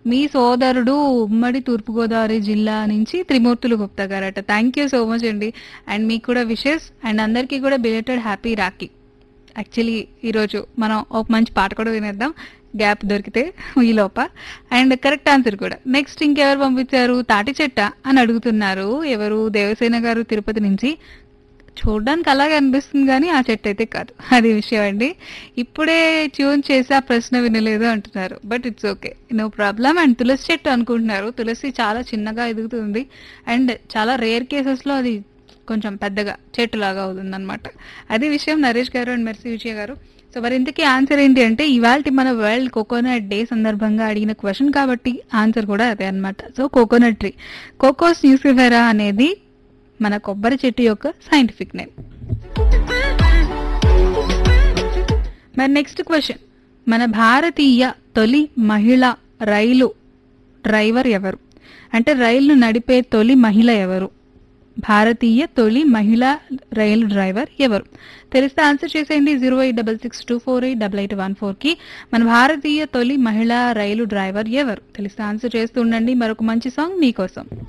మీ సోదరుడు ఉమ్మడి తూర్పుగోదావరి జిల్లా నుంచి త్రిమూర్తులు గుప్తా గారట థ్యాంక్ యూ సో మచ్ అండి అండ్ మీకు కూడా విషెస్ అండ్ అందరికీ కూడా బిలేటెడ్ హ్యాపీ రాఖీ యాక్చువల్లీ ఈరోజు మనం ఒక మంచి పాట కూడా వినేద్దాం గ్యాప్ దొరికితే ఈ లోప అండ్ కరెక్ట్ ఆన్సర్ కూడా నెక్స్ట్ ఇంకెవరు పంపించారు తాటి చెట్ట అని అడుగుతున్నారు ఎవరు దేవసేన గారు తిరుపతి నుంచి చూడడానికి అలాగే అనిపిస్తుంది కానీ ఆ చెట్టు అయితే కాదు అది విషయం అండి ఇప్పుడే ట్యూన్ చేసి ఆ ప్రశ్న వినలేదు అంటున్నారు but it's okay no problem and తులసి చెట్టు అనుకుంటున్నారు తులసి చాలా చిన్నగా ఎదుగుతుంది అండ్ చాలా రేర్ కేసెస్లో అది కొంచెం పెద్దగా చెట్టులాగా అవుతుంది అనమాట అది విషయం నరేష్ గారు అండ్ మెర్సీ విజయ గారు సో మరి ఇంతకీ ఆన్సర్ ఏంటి అంటే ఇవాళ మన వరల్డ్ కోకోనట్ డే సందర్భంగా అడిగిన క్వశ్చన్ కాబట్టి ఆన్సర్ కూడా అదే అన్నమాట so coconut tree cocos nucifera అనేది మన కొబ్బరి చెట్టు యొక్క సైంటిఫిక్ నేమ్ మరి నెక్స్ట్ క్వశ్చన్ మన భారతీయ తొలి మహిళ రైలు డ్రైవర్ ఎవరు అంటే రైలు నడిపే తొలి మహిళ ఎవరు భారతీయ తొలి మహిళా రైలు డ్రైవర్ ఎవరు తెలిస్తే ఆన్సర్ చేసేయండి zero eight double six two four eight double eight one four కి మన భారతీయ తొలి మహిళా రైలు డ్రైవర్ ఎవరు తెలిస్తే ఆన్సర్ చేస్తూ ఉండండి మరొక మంచి సాంగ్ మీకోసం